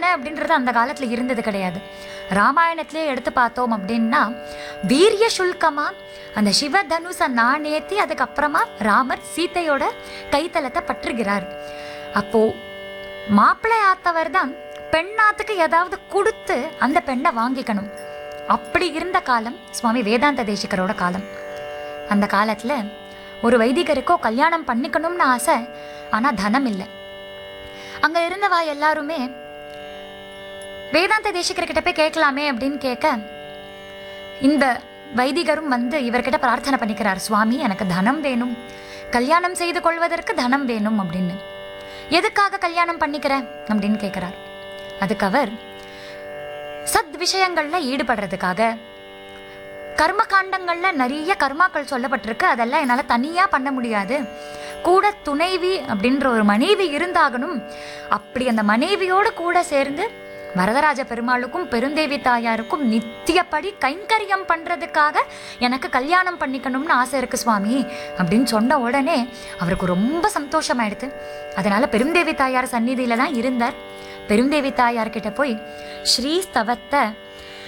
யானை அப்படின்றது அந்த காலத்துல இருந்தது கிடையாது ராமாயணத்திலே எடுத்து பார்த்தோம் அப்படின்னா வீரிய சுல்கமா அந்த சிவதனுச நாணேத்தி அதுக்கப்புறமா ராமர் சீதையோட கைத்தலத்தை பற்றுகிறார் அப்போ மாப்பிள்ளை ஆத்தவர் தான் பெண்ணாத்துக்கு ஏதாவது கொடுத்து அந்த பெண்ணை வாங்கிக்கணும் அப்படி இருந்த காலம் சுவாமி வேதாந்த தேசிகரோட காலம் அந்த காலத்துல ஒரு வைதிகருக்கோ கல்யாணம் பண்ணிக்கணும்னு ஆசை ஆனா தனம் இல்லை அங்க இருந்தவா எல்லாருமே வேதாந்த தேசிகர்கிட்ட போய் கேட்கலாமே அப்படின்னு கேட்க இந்த வைதிகரும் வந்து இவர்கிட்ட பிரார்த்தனை பண்ணிக்கிறார் சுவாமி எனக்கு தனம் வேணும் கல்யாணம் செய்து கொள்வதற்கு தனம் வேணும் அப்படின்னு எதுக்காக கல்யாணம் பண்ணிக்கிற அப்படின்னு கேட்கிறார் அதுக்கு அவர் சத் விஷயங்கள்ல ஈடுபடுறதுக்காக கர்ம காண்டங்கள்ல நிறைய கர்மாக்கள் சொல்லப்பட்டிருக்கு அதெல்லாம் என்னால் தனியாக பண்ண முடியாது கூட துணைவி அப்படின்ற ஒரு மனைவி இருந்தாகணும் அப்படி அந்த மனைவியோடு கூட சேர்ந்து வரதராஜ பெருமாளுக்கும் பெருந்தேவி தாயாருக்கும் நித்தியப்படி கைங்கரியம் பண்றதுக்காக எனக்கு கல்யாணம் பண்ணிக்கணும்னு ஆசை இருக்கு சுவாமி அப்படின்னு சொன்ன உடனே அவருக்கு ரொம்ப சந்தோஷமாயிடுது அதனால பெருந்தேவி தாயார் சந்நிதியில தான் இருந்தார் பெருந்தேவி தாயார்கிட்ட போய் ஸ்ரீஸ்தவத்தை